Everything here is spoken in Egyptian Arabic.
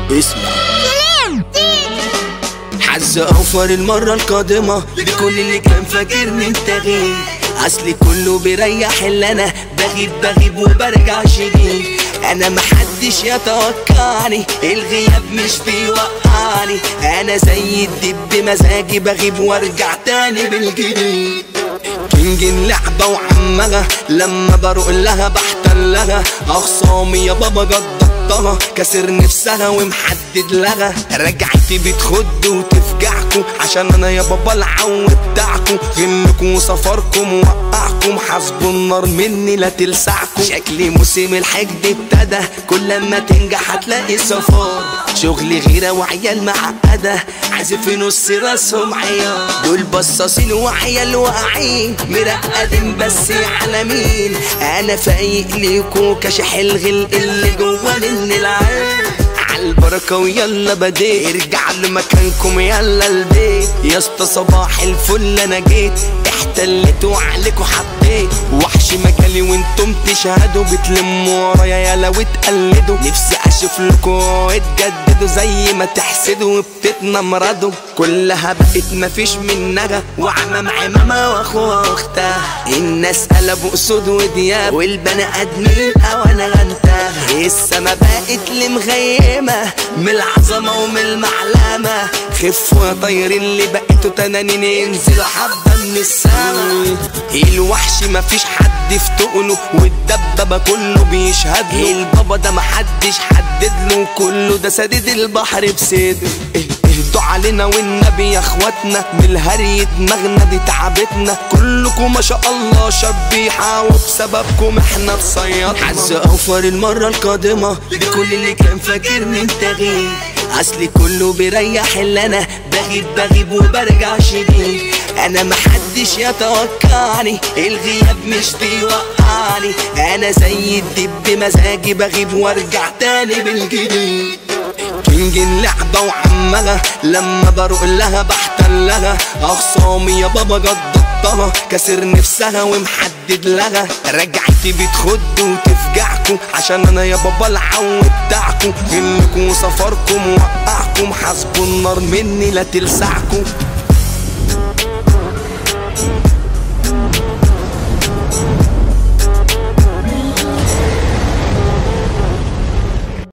اسمع حظ اوفر المرة القادمة لكل اللي كان فاكرني انت غير اصلي كله بيريح اللي انا بغيب بغيب وبرجع شديد انا محدش يتوقعني الغياب مش بيوقعني انا زي الدب بمزاجي بغيب وارجع تاني بالجديد كينج اللعبة وعمها لما بروق لها بحتلها اخصامي يا بابا جددتها كسر نفسها ومحدد لها رجعتي بتخد وتفجعكم عشان انا يا بابا العو بتاعكم غنكم وسفركم وقعكم حاسبوا النار مني لا تلسعكم شكلي موسم الحقد ابتدى كل ما تنجح هتلاقي سفار شغل غيرة وعيال معقدة عازف في نص راسهم عيال دول بصاصين وعيال واقعين مرقدين بس على مين انا فايق ليكو كاشح الغل اللي جوا من العين عالبركة ويلا بديت ارجع لمكانكم يلا البيت يا اسطى صباح الفل انا جيت احتلت وعليكوا حطيت وحش مجالي وانتم تشهدوا بتلموا ورايا يلا وتقلدوا نفسي اشوف لكوا اتجددوا زي ما تحسدوا وبتتنمردوا كلها بقت مفيش منها وعمام عمامة واخوها واختها الناس قلبوا اسود ودياب والبني ادمين وانا غنتها السما بقت لي مغيمة من العظمة ومن المعلمة خفوا يا طيرين اللي بقيتوا تنانين ينزلوا حبة من السما الوحش مفيش حد في تقله والدبابة كله بيشهد له البابا ده محدش حدد له كله ده سديد البحر بصدره اهدوا علينا والنبي يا اخواتنا من الهري دماغنا دي تعبتنا كلكم ما شاء الله شبيحة وبسببكم احنا اتصيطنا حظ اوفر المرة القادمة لكل اللي كان فاكرني انت غير اصلي كله بيريح اللي انا بغيب بغيب وبرجع شديد انا محدش يتوقعني الغياب مش بيوقعني انا زي الدب بمزاجي بغيب وارجع تاني بالجديد كينج اللعبة وعمها لما بروق لها بحتلها اخصامي يا بابا جددتها كسر نفسها ومحدد لها رجعتي بتخد وتفجعكم عشان انا يا بابا العو بتاعكم غنكم وسفركم وقعكم حاسبوا النار مني لا تلسعكم